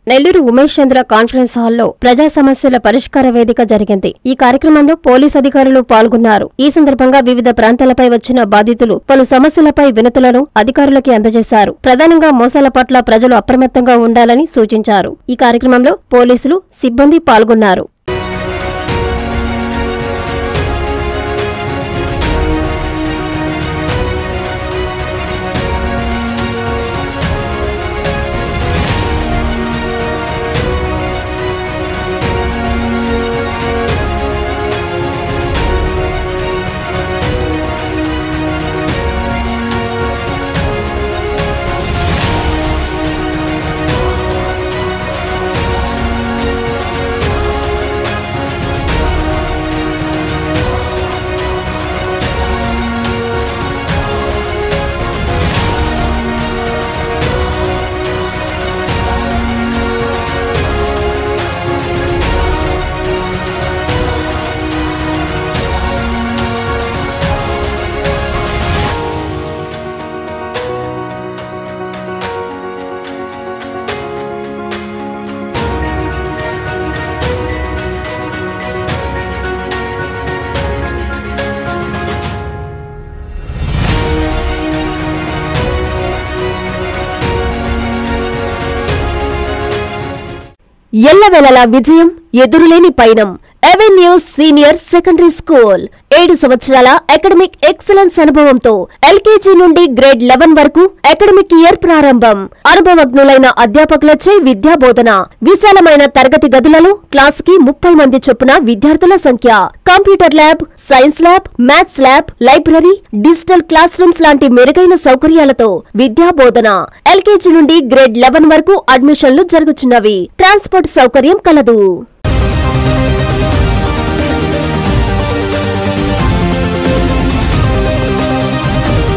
నెల్లూరు ఉమేష్ చంద్ర conference హాల్లో ప్రజా సమస్యల పరిష్కార వేదిక జరిగింది ఈ కార్యక్రమంలో పోలీస్ అధికారులు పాల్గొన్నారు ఈ సందర్భంగా వివిధ ప్రాంతాలపై వచ్చిన బాధితులు పలు సమస్యలపై వినతులను అధికారులకి అందజేశారు ప్రధానంగా మోసాల పట్ల ప్రజలు అప్రమత్తంగా ఉండాలని సూచించారు ఈ కార్యక్రమంలో పోలీసులు సిబ్బంది పాల్గొన్నారు ఎల్లవెలలా విజయం ఎదురులేని పయనం ఎవెన్యూ సీనియర్ సెకండరీ స్కూల్ ఏడు సంవత్సరాల అకాడమిక్ ఎక్సలెన్స్ అనుభవంతో ఎల్కేజీ నుండి గ్రేడ్ లెవెన్ వరకు అకాడమిక్ ఇయర్ ప్రారంభం అనుభవజ్ఞులైన అధ్యాపకులచే విద్యా బోధన విశాలమైన తరగతి గదులలో క్లాస్ కి ముప్పై మంది చొప్పున విద్యార్థుల సంఖ్య computer lab science lab maths lab library digital classrooms లాంటి మెరుగైన సౌకర్యాలతో విద్యా బోధన ఎల్కేజీ నుండి గ్రేడ్ లెవెన్ వరకు అడ్మిషన్లు జరుగుతున్నవి ట్రాన్స్పోర్ట్ సౌకర్యం కలదు